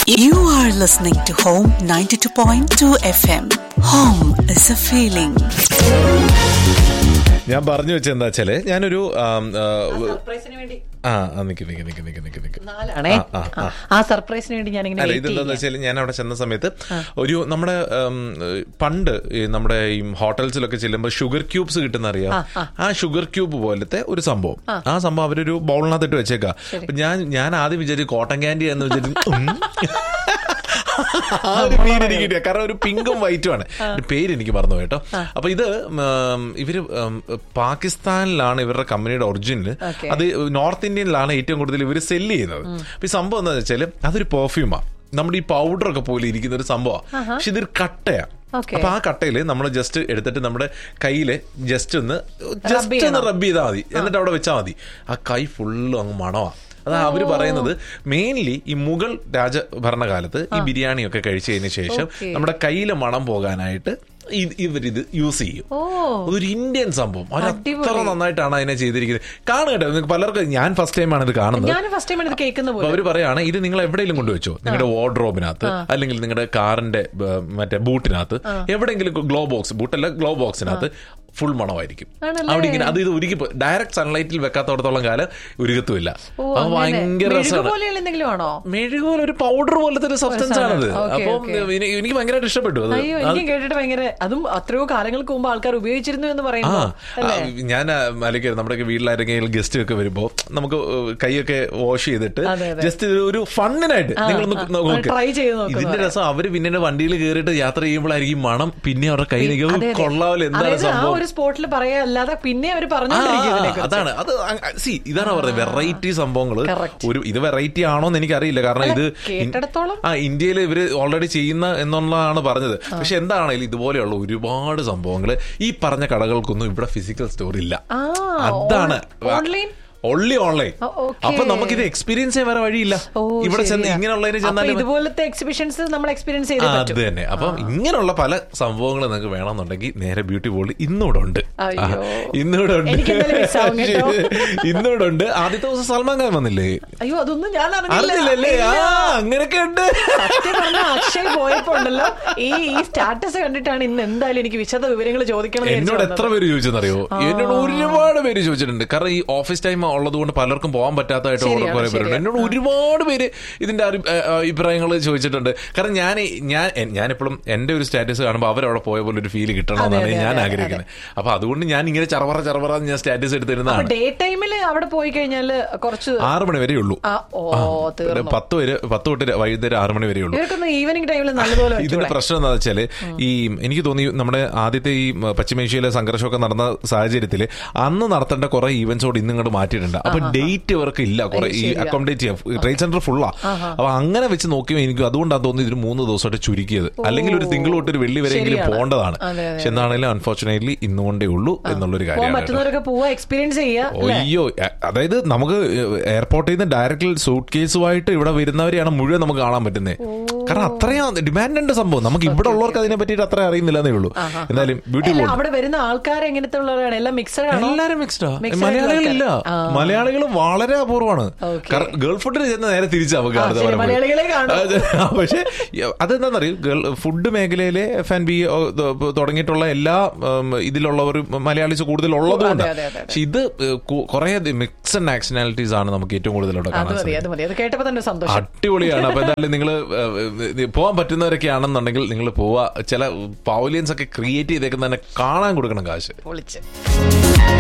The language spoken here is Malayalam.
You are listening to Home 92.2 FM. Home is a feeling. ഞാൻ പറഞ്ഞു വെച്ചത് എന്താ വെച്ചാല് ഞാനൊരു ആം, ആ, സർപ്രൈസിന് വേണ്ടി ആ ആ, നിക്ക് നിക്ക് നിക്ക് നിക്ക് നിക്ക് നിക്ക് നാലാണേ ആ, ആ, ആ. ആ സർപ്രൈസിന് വേണ്ടി ഞാൻ ഇങ്ങനെ അല്ല വെയിറ്റ് ഇതെന്താന്ന് ചെയ്യാം വെച്ചാൽ ഞാൻ അവിടെ ചെന്ന സമയത്ത് ഒരു നമ്മുടെ ഉം, പണ്ട് ഈ നമ്മുടെ ഈ ഹോട്ടൽസിലൊക്കെ ചെല്ലുമ്പോൾ ഷുഗർ ക്യൂബ്സ് കിട്ടുന്ന അറിയാം ആ ഷുഗർ ക്യൂബ് പോലത്തെ ഒരു സംഭവം ആ സംഭവം അവരൊരു ബൗളിനകത്തിട്ട് വെച്ചേക്കാ അപ്പൊ ഞാൻ ഞാൻ ആദ്യം വിചാരിച്ചു കോട്ടൺ ക്യാൻഡി എന്ന് വെച്ചിട്ട് ഉം. ആ ഒരു പേര് എനിക്ക് കിട്ടിയ കാരണം ഒരു പിങ്കും വൈറ്റും ആണ് ഒരു പേര് എനിക്ക് മറന്നു കേട്ടോ അപ്പൊ ഇത് ഉം, ഇവര് ഉം, പാകിസ്ഥാനിലാണ് ഇവരുടെ കമ്പനിയുടെ ഒറിജിനൽ Okay. അത് നോർത്ത് ഇന്ത്യനിലാണ് ഏറ്റവും കൂടുതൽ ഇവർ സെല്ല് ചെയ്യുന്നത് അപ്പൊ ഈ സംഭവം എന്താ വെച്ചാല് അതൊരു പെർഫ്യൂമാ നമ്മുടെ ഈ പൗഡർ ഒക്കെ പോലെ ഇരിക്കുന്ന ഒരു സംഭവമാണ് പക്ഷെ ഇതൊരു കട്ടയാ Okay. അപ്പൊ ആ കട്ടയില് നമ്മൾ ജസ്റ്റ് എടുത്തിട്ട് നമ്മുടെ കയ്യില് ജസ്റ്റ് ഒന്ന് ജസ്റ്റ് ഒന്ന് ചെയ്യണം. റബ്ബ് ചെയ്താൽ മതി എന്നിട്ട് അവിടെ വെച്ചാൽ മതി ആ കൈ ഫുള്ളും അങ്ങ് മണവാ അതാ അവര് പറയുന്നത് മെയിൻലി ഈ മുഗൾ രാജഭരണകാലത്ത് ഈ ബിരിയാണിയൊക്കെ കഴിച്ചതിന് ശേഷം Okay. നമ്മുടെ കയ്യിലെ മണം പോകാനായിട്ട് ഇ- ഇവരിത് യൂസ് ചെയ്യും ഓ അതൊരു ഇന്ത്യൻ സംഭവം അവർ അത്ര അടിപൊളി. നന്നായിട്ടാണ് അതിനെ ചെയ്തിരിക്കുന്നത് കാണുകട്ടെ നിങ്ങൾക്ക് പലർക്കും ഞാൻ ഫസ്റ്റ് ടൈമാണ് ഇത് കാണുന്നത് ഞാൻ ഫസ്റ്റ് ടൈം ഇത് കേൾക്കുന്ന അപ്പൊ പോലെ അവര് പറയാണ് ഇത് നിങ്ങൾ എവിടെയെങ്കിലും കൊണ്ടുവച്ചോ നിങ്ങളുടെ വാർഡ്രോബിനകത്ത് അല്ലെങ്കിൽ നിങ്ങളുടെ കാറിന്റെ ബ- മറ്റേ ബൂട്ടിനകത്ത് എവിടെയെങ്കിലും ഗ്ലോ ബോക്സ് ബൂട്ടല്ല ഗ്ലോ ബോക്സിനകത്ത് ഫുൾ മണമായിരിക്കും ആണല്ലേ? അവിടെ ഇങ്ങനെ അത് ഇത് ഉരുകി ഡയറക്റ്റ് സൺലൈറ്റിൽ വെക്കാത്തോടത്തോളം കാലം ഉരുകത്തുമില്ല ഓ, അത് അങ്ങനെ. ഭയങ്കര മെഴുക് രസമാണ് പോലെയുള്ള എന്തെങ്കിലും ആണോ മെഴുക് പോലെ ഒരു പൗഡർ പോലത്തെ ഒരു സബ്സ്റ്റൻസ് സാധനം. ആണത് Okay, അപ്പം okay. എനി- എനിക്ക് ഭയങ്കരമായിട്ട് ഇഷ്ടപ്പെട്ടു അത് അയ്യോ അത് എനിക്ക് കേട്ടിട്ട് ഭയങ്കര അതും അത്രയോ കാലങ്ങൾക്ക് മുമ്പ് ആൾക്കാർ ഉപയോഗിച്ചിരുന്നു എന്ന് ആ പറയുമ്പോ ആ, ഞാൻ മലയ്ക്ക് നമ്മുടെ വീട്ടിലാരെങ്കിലും ഗസ്റ്റ് ഒക്കെ വരുമ്പോ നമുക്ക് കൈയൊക്കെ വാഷ് ചെയ്തിട്ട് അതെ, അതെ. ജസ്റ്റ് ഒരു ഫണ്ണിനായിട്ട് നിങ്ങളൊന്ന് ആ, നോക്ക് try ചെയ്ത് നോക്കുന്നു ഇതിന്റെ രസം അവര് പിന്നെ വണ്ടിയിൽ കയറിയിട്ട് യാത്ര ചെയ്യുമ്പോഴായിരിക്കും മണം പിന്നെ അവരുടെ കൈ അതെ, നിൽക്കും അതെ. കൊള്ളാവില്ല എന്താണ് അതായത് ആ സംഭവം ഒരു സ്പോട്ടിൽ പറയാ അല്ലാതെ പിന്നെ അവർ ആ, പറഞ്ഞുകൊണ്ടിരിക്കും ഇതിനെക്കുറിച്ച്. അതാണ് അത് സി ഇതാണ് പറയുന്നത് വെറൈറ്റി സംഭവങ്ങള് Correct. ഒരു ഇത് വെറൈറ്റി ആണോ എന്ന് എനിക്കറിയില്ല കാരണം ഇത് ഇൻ- കേട്ടിടത്തോളം ആ ഇന്ത്യയിൽ ഇവര് ഓൾറെഡി ചെയ്യുന്ന എന്നുള്ളതാണ് പറഞ്ഞത് പക്ഷെ എന്താണെങ്കിലും ഇതുപോലെയുള്ള ഒരുപാട് സംഭവങ്ങൾ ഈ പറഞ്ഞ കടകൾക്കൊന്നും ഇവിടെ ഫിസിക്കൽ സ്റ്റോർ ഇല്ല ആ, അതാണ് ഓൺ- ഓൺലൈൻ? ഓൺലി ഓൺലൈൻ ഓ, okay. അപ്പൊ നമുക്കിത് എക്സ്പീരിയൻസ് ചെയ്യാൻ വേറെ വഴിയില്ല ഓ, ഇവിടെ ചെന്ന് ശരിയാ. ഇങ്ങനെയുള്ളതിന് അപ്പൊ ചെന്നാലും ഇതുപോലത്തെ എക്സിബിഷൻസ് നമ്മൾ എക്സ്പീരിയൻസ് ചെയ്തേ ആ, പറ്റും അത് തന്നെ അപ്പം ഇങ്ങനെയുള്ള പല സംഭവങ്ങൾ നിങ്ങൾക്ക് വേണമെന്നുണ്ടെങ്കിൽ നേരെ ബ്യൂട്ടി ബോളിൽ ഇന്നിവിടെ ഉണ്ട് അയ്യോ. ആ, ഇന്നിവിടെ ഉണ്ട് എനിക്ക് എന്തായാലും miss ആവും കേട്ടോ. ഇന്നിവിടെ ഉണ്ട് ആദ്യത്തെ ദിവസം സൽമാൻ ഖാൻ വന്നില്ലേ അയ്യോ അതൊന്നും ഞാൻ അറിഞ്ഞില്ലല്ലേ ആ ഇല്ല. അങ്ങനെയൊക്കെ ഉണ്ട് സത്യം പറഞ്ഞ അക്ഷയ് പോയപ്പോ ഉണ്ടല്ലോ ഈ ഈ സ്റ്റാറ്റസ് കണ്ടിട്ടാണ് ഇന്ന് എന്തായാലും എനിക്ക് വിശദ വിവരങ്ങൾ ചോദിക്കണം എന്ന് എന്നോട് വിചാരിച്ചു എത്ര പേര് ചോദിച്ചെന്നറിയോ എന്നോട് ഒരുപാട് പേര് ചോദിച്ചിട്ടുണ്ട് കാരണം ഈ ഓഫീസ് ടൈം ഉള്ളത് കൊണ്ട് പലർക്കും പോകാൻ പറ്റാത്തതായിട്ട് ശരിയാണ്, കുറെ പേരുണ്ട് ശരിയാണ്. എന്നോട് ഒരുപാട് പേര് ഇതിന്റെ അഭി- ആ, ആ, അഭിപ്രായങ്ങൾ ചോദിച്ചിട്ടുണ്ട് കാരണം ഞാൻ ഞാൻ ഞാനിപ്പോഴും എന്റെ ഒരു സ്റ്റാറ്റസ് കാണുമ്പോൾ അവരവിടെ പോയ പോലെ ഒരു ഫീൽ കിട്ടണമെന്നാണ് അതെ, ഞാൻ അതെ, ആഗ്രഹിക്കുന്നത് അപ്പൊ അതുകൊണ്ട് ഞാൻ ഇങ്ങനെ ചറവറ ചറവറ എന്ന് ഞാൻ സ്റ്റാറ്റസ് അപ്പൊ എടുത്തിരുന്നതാണ് ഡേ ടൈമില് അവിടെ പോയി കഴിഞ്ഞാല് കുറച്ച് ആറ് മണി വരെ ഉള്ളൂ ആ, ഓ തീർന്നു പത്ത് വരെ പത്ത് തൊട്ട് വൈകുന്നേരം ആറ് മണി വരെ ഉള്ളൂ ഇവർക്കൊന്ന് ഈവനിങ് ടൈമിൽ നല്ലപോലെ ഇതിന്റെ വെച്ചൂടെ? പ്രശ്നം എന്താ വെച്ചാല് ഈ എനിക്ക് തോന്നി നമ്മുടെ ആദ്യത്തെ ഈ മ, പശ്ചിമേഷ്യയിലെ സംഘർഷമൊക്കെ നടന്ന സാഹചര്യത്തിൽ അന്ന് നടത്തേണ്ട കുറെ ഈവന്റ്സോട് ഇന്ന് ഇങ്ങോട്ട് മാറ്റിയിട്ടുണ്ട് അപ്പൊ ഡേറ്റ് ഇവർക്ക് ഇല്ല കുറെ ഈ ശരിയാ. അക്കോമഡേറ്റ് ചെയ്യാം ട്രേഡ് സെന്റർ ഫുള്ളാ അപ്പൊ അങ്ങനെ വെച്ച് നോക്കിയോ എനിക്ക് അതുകൊണ്ടാണ് തോന്നുന്നു ഇതിന് മൂന്ന് ദിവസമായിട്ട് ചുരുക്കിയത് അല്ലെങ്കിൽ ഒരു തിങ്കൾ തൊട്ട് ഒരു വെള്ളി വരെയെങ്കിലും ശരിയാണ്. പോകേണ്ടതാണ് അതെ, അതെ, പക്ഷെ എന്താണെങ്കിലും അൺഫോർച്ചുനേറ്റ്ലി ഇന്നുകൊണ്ടേ ഉള്ളൂ എന്നുള്ളൊരു പോവാൻ കാര്യമാണ് കേട്ടോ. പറ്റുന്നവരൊക്കെ പോവാ എക്സ്പീരിയൻസ് ചെയ്യാ അല്ലേ? അയ്യോ അ- അതായത് നമുക്ക് എയർപോർട്ടിൽ നിന്ന് ഡയറക്റ്റ് സൂട്ട് കേസുമായിട്ട് ഇവിടെ വരുന്നവരെയാണ് മുഴുവൻ നമുക്ക് കാണാൻ പറ്റുന്നത് കാരണം അത്രയും ഡിമാൻഡ് ഉണ്ട് സംഭവം നമുക്ക് ഇവിടെ ഉള്ളവർക്ക് അതിനെ പറ്റിയിട്ട് അത്ര അറിയുന്നില്ലെന്നേ ഉള്ളൂ എന്തായാലും ബ്യൂട്ടി അല്ല, അവിടെ വരുന്ന ആൾക്കാർ എങ്ങനത്തെ ഉള്ളവരാണ് എല്ലാം മിക്സഡ് ആണോ എല്ലാരും മിക്സ്ഡാ Mixed മലയാളികളില്ല ആയിട്ടുള്ള ആൾക്കാര്. ആ. മലയാളികൾ വളരെ അപൂർവമാണ് Okay. കാരണം ഗേൾ ഫുഡിന് ചെന്ന് നേരെ തിരിച്ചാ നമുക്ക് ആ, കാണുന്നത് ശരി, പലപ്പോഴും. മലയാളികളെ കാണും. അതെ, ആ, പക്ഷേ അതെന്താണെന്നറിയോ ഗേൾ ഫുഡ് മേഖലയിലെ എഫ് ആൻഡ് ബി തുടങ്ങിയിട്ടുള്ള എല്ലാ ഉം, ഇതിലുള്ളവരും മലയാളീസ് കൂടുതൽ ഉള്ളതുകൊണ്ട് അതെ, അതെ, അതെ. പക്ഷെ ഇത് കുറെ മിക്സഡ് നാഷണാലിറ്റീസ് ആണ് നമുക്ക് ഏറ്റവും കൂടുതൽ അവിടെ അത് കാണാൻ മതി അത് സാധിക്കുന്നത് മതി അത് കേട്ടപ്പോ തന്നെ ഒരു സന്തോഷം അടിപൊളിയാണ് അപ്പൊ എന്തായാലും നിങ്ങൾ പോകാൻ പറ്റുന്നവരൊക്കെ ആണെന്നുണ്ടെങ്കിൽ നിങ്ങൾ പോവാ ചില പൗലിയൻസ് ഒക്കെ ക്രിയേറ്റ് ചെയ്തേക്കുന്നതിനെ കാണാൻ കൊടുക്കണം കാശ് പൊളിച്ച്